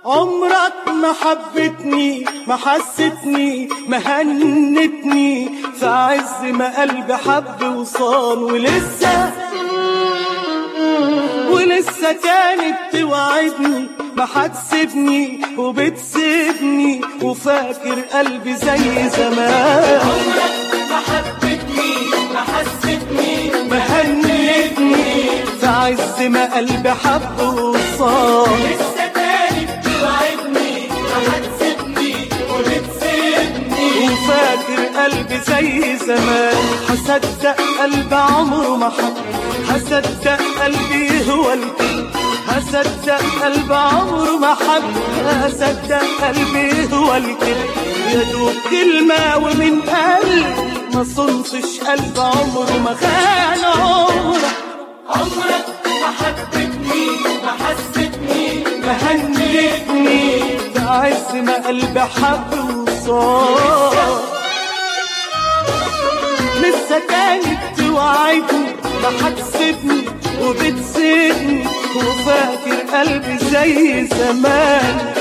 عمرك ما حبتني ما حستني ما هنتني في عز ما قلبي حب وصان ولسه ولسه كانت توعدني ما هتسيبني وبتسيبني وفاكر قلبي زي زمان عمرك ما حبتني ما حستني ما هنتني في عز ما قلبي حب وصان لسه كانت توعدني ما هتسيبني وبتسيبني وفاكر قلبي زي زمان هصدق قلب عمره ما حب هصدق قلبي هو الكل هصدق قلب عمره ما حب هصدق قلبي هو الكل يا دوب كلمة ومن قلبي ما صنتش قلب عمره ما خان عمره عمرك ما حبتني ما حستني ما هنتني في عز ما قلبي حب وصار لسه كانت توعدني ما هتسيبني وبتسيبني وفاكر قلبي زي زمان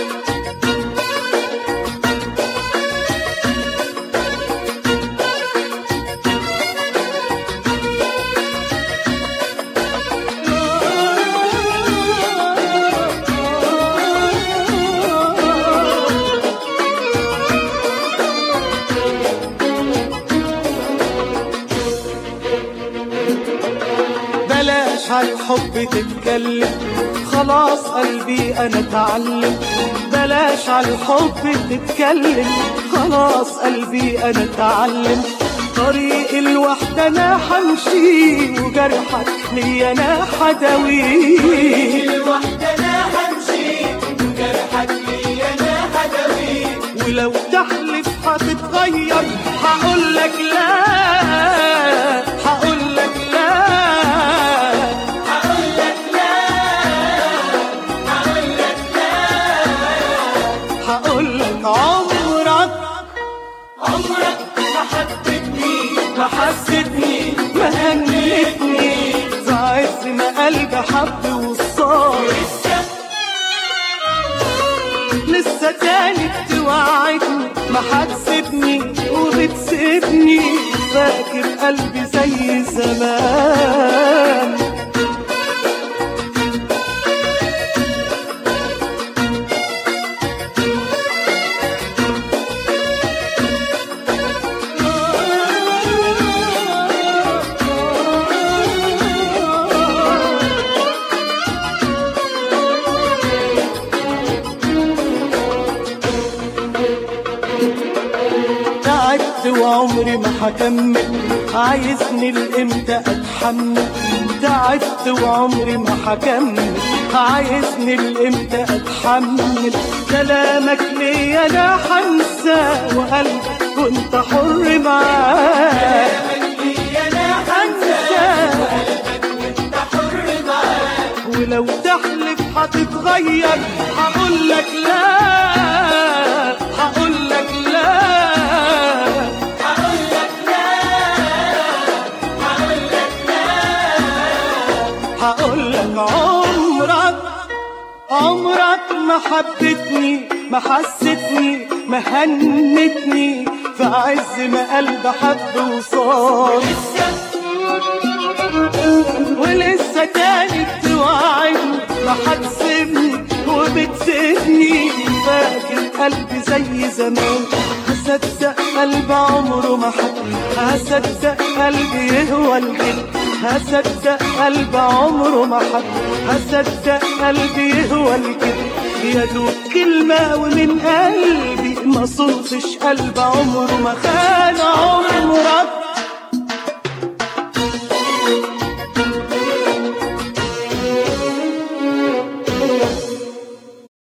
بلاش عالحب تتكلم خلاص قلبي انا اتعلم بلاش عالحب تتكلم خلاص قلبي انا اتعلم طريق الوحدة انا حمشي وجرحك لي انا حداويه الوحدة انا همشي وجرحك لي انا هدوي ولو تحلف هتتغير هقول لك لا هقول لك لا هقول لك لا هقول لك لا هقول لك عمرك عمرك ما حبتني ما حستني ما هنتني في عز ما قلبي حب وصار لسه لسه كانت توعدني ما هتسيبني وبتسيبني فاكر قلبي زي زمان تعبت وعمري ما هكمل عايزني لامتى اتحمل تعبت وعمري ما هكمل عايزني لامتى اتحمل كلامك ليا انا هنسى وقلبك كنت حر معاه لي انا هنسى انت حر معاك ولو تحلف هتتغير هقول لك لا هقول لك لا هقول لك لا هقول لك لا هقول لك عمرك عمرك ما حبتني ما حستني ما هنتني في عز ما قلبي حب وصار ولسه كانت توعدني ما هتسيبني وبتسيبني فاكر قلبي زي زمان هصدق قلب عمره ما حب هصدق قلبي هو الحب هصدق قلب عمره ما حب هصدق قلبي هو الكذب يا دوب كلمة ومن قلبي ما صنتش قلب عمره ما خان عمرك